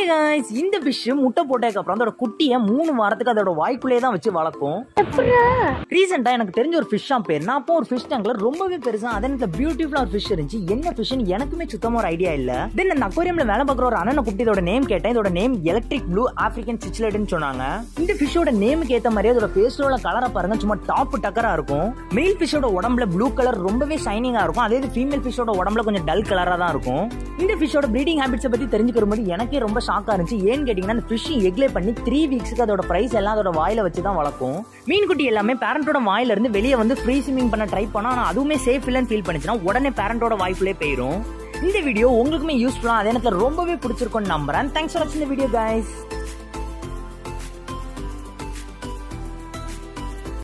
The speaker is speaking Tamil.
guys இந்த ஃபிஷ் முட்டை போட்டதுக்கு அப்புறம் அதோட குட்டியை மூணு வாரத்துக்கு அதோட வாய்க்குள்ளேயே தான் வச்சு வளர்க்கும் ரீசெண்டா எனக்கு தெரிஞ்ச ஒரு ஃபிஷ் ஷாப் பேர் நான் அப்போ ஒரு ஃபிஷ் டேங்க்ல ரொம்பவே பெருசா அதே நேரத்தில் பியூட்டிஃபுல்லா ஒரு ஃபிஷ் இருந்துச்சு என்ன ஃபிஷ்னு எனக்குமே சுத்தமா ஒரு ஐடியா இல்ல தென் அந்த அக்வாரியம்ல வேலை பார்க்குற ஒரு அண்ணனை கூப்பிட்டு இதோட நேம் கேட்டேன் இதோட நேம் எலக்ட்ரிக் ப்ளூ ஆப்பிரிக்கன் சிச்லேட்னு சொன்னாங்க இந்த ஃபிஷ்ஷோட நேமுக்கு ஏத்த மாதிரி அதோட ஃபேஸ்ல உள்ள கலரை பாருங்க சும்மா டாப் டக்கரா இருக்கும் மெயில் ஃபிஷ்ஷோட உடம்புல ப்ளூ கலர் ரொம்பவே ஷைனிங்கா இருக்கும் அதே ஃபீமேல் ஃபிஷ்ஷோட உடம்புல கொஞ்சம் டல் கலரா தான் இருக்கும் இந்த ஃபிஷ்ஷோட ப்ரீடிங் ஹேபிட்ஸை பத்தி தெரிஞ்சுக்கிற போது எனக்கே ரொம்ப ஷாக்கா இருந்துச்சு ஏன்னு கேட்டீங்கன்னா அந்த ஃபிஷ் எக்லே பண்ணி த்ரீ வீக்ஸ்க்கு அதோட பிரைஸ் எல்லாம் அதோட வாயில வச்சு தான் வளர்க்கும் மீன் குட்டி எல்லாமே பேரண்டோட வாயில இருந்து வெளியே வந்து ஃப்ரீ ஸ்விமிங் பண்ண ட்ரை பண்ணா ஆனா அதுவுமே சேஃப் இல்லைன்னு ஃபீல் பண்ணுச்சுன்னா உடனே பேரண்டோட வாய்ப்புலேயே போயிடும் இந்த வீடியோ உங்களுக்குமே யூஸ்ஃபுல்லா அதே நேரத்தில் ரொம்பவே பிடிச்சிருக்கும்னு நம்புறேன் தேங்க்ஸ் ஃபார் வாட்சிங் இந்த வீடியோ guys